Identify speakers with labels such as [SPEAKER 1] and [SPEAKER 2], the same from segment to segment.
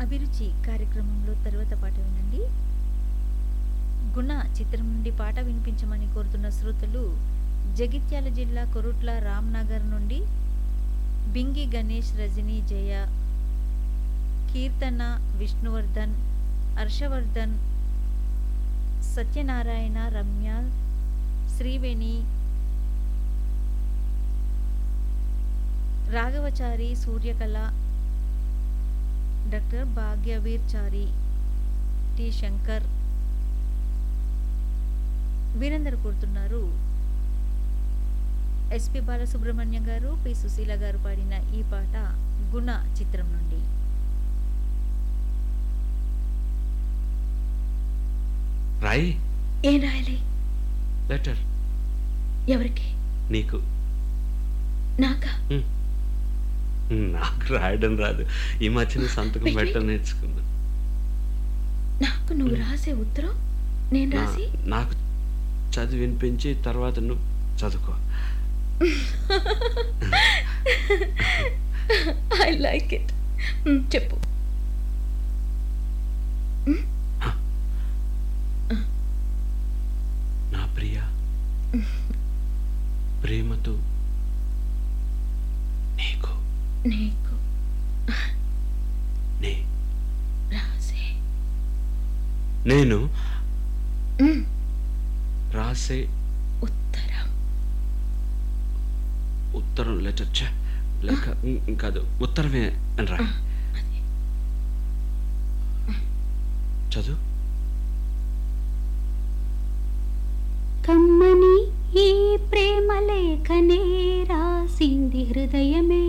[SPEAKER 1] అభిరుచి కార్యక్రమంలో తరువాత పాట వినండి గుణ చిత్రం నుండి పాట వినిపించమని కోరుతున్న శ్రోతలు జగిత్యాల జిల్లా కొరుట్ల రామ్నగర్ నుండి బింగి గణేష్ రజనీ జయ కీర్తన విష్ణువర్ధన్ హర్షవర్ధన్ సత్యనారాయణ రమ్య శ్రీవేణి రాఘవచారి సూర్యకళ డాక్టర్ భాగ్యవీర్ చారి టి శంకర్ వీరందరూ కోరుతున్నారు ఎస్పి బాలసుబ్రహ్మణ్యం గారు పి సుశీల గారు పాడిన ఈ పాట గుణ చిత్రం నుండి
[SPEAKER 2] రాయి
[SPEAKER 1] ఏం రాయాలి
[SPEAKER 2] లెటర్
[SPEAKER 1] ఎవరికి
[SPEAKER 2] నీకు
[SPEAKER 1] నాకా
[SPEAKER 2] హ్మ్. నాకు రాయడం రాదు ఈ మధ్యన సంతకం
[SPEAKER 1] అయ్యే.
[SPEAKER 2] పెట్టడం నేర్చుకున్నా
[SPEAKER 1] నాకు నువ్వు రాసే ఉత్తరం నేను
[SPEAKER 2] నా-
[SPEAKER 1] రాసి
[SPEAKER 2] నాకు చదివి వినిపించి తర్వాత నువ్వు చదువుకో
[SPEAKER 1] ఐ లైక్ ఇట్ చెప్పు
[SPEAKER 2] నా ప్రియ ప్రేమతో నీకు
[SPEAKER 1] నీకు
[SPEAKER 2] నే
[SPEAKER 1] రాసే
[SPEAKER 2] నేను
[SPEAKER 1] మ్,
[SPEAKER 2] రాసే
[SPEAKER 1] ఉత్తరం
[SPEAKER 2] ఉత్తరం లెటర్ చ లేక ఉమ్, కాదు ఉత్తరమే అని రా
[SPEAKER 1] అది
[SPEAKER 2] చదువు
[SPEAKER 3] కమ్మని ఈ ప్రేమ లేఖనే రాసింది హృదయమే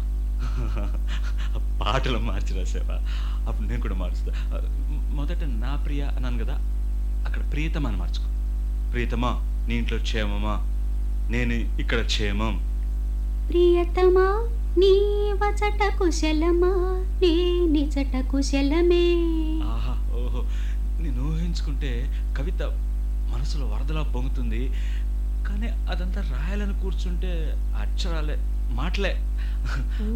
[SPEAKER 4] పాటలు మార్చి రాసావా అప్పుడు నేను కూడా మారుస్తా మొదట నా ప్రియ అన్నాను కదా అక్కడ ప్రియతమా అని మార్చుకో ప్రియతమా నీ ఇంట్లో క్షేమమా నేను ఇక్కడ క్షేమం
[SPEAKER 3] ప్రియతమా నీ వచట కుశలమా నీ నిజట కుశలమే
[SPEAKER 4] ఆహా ఓహో నేను ఊహించుకుంటే కవిత మనసులో వరదలా పొంగుతుంది కానీ అదంతా రాయాలని కూర్చుంటే అక్షరాలే మాటలే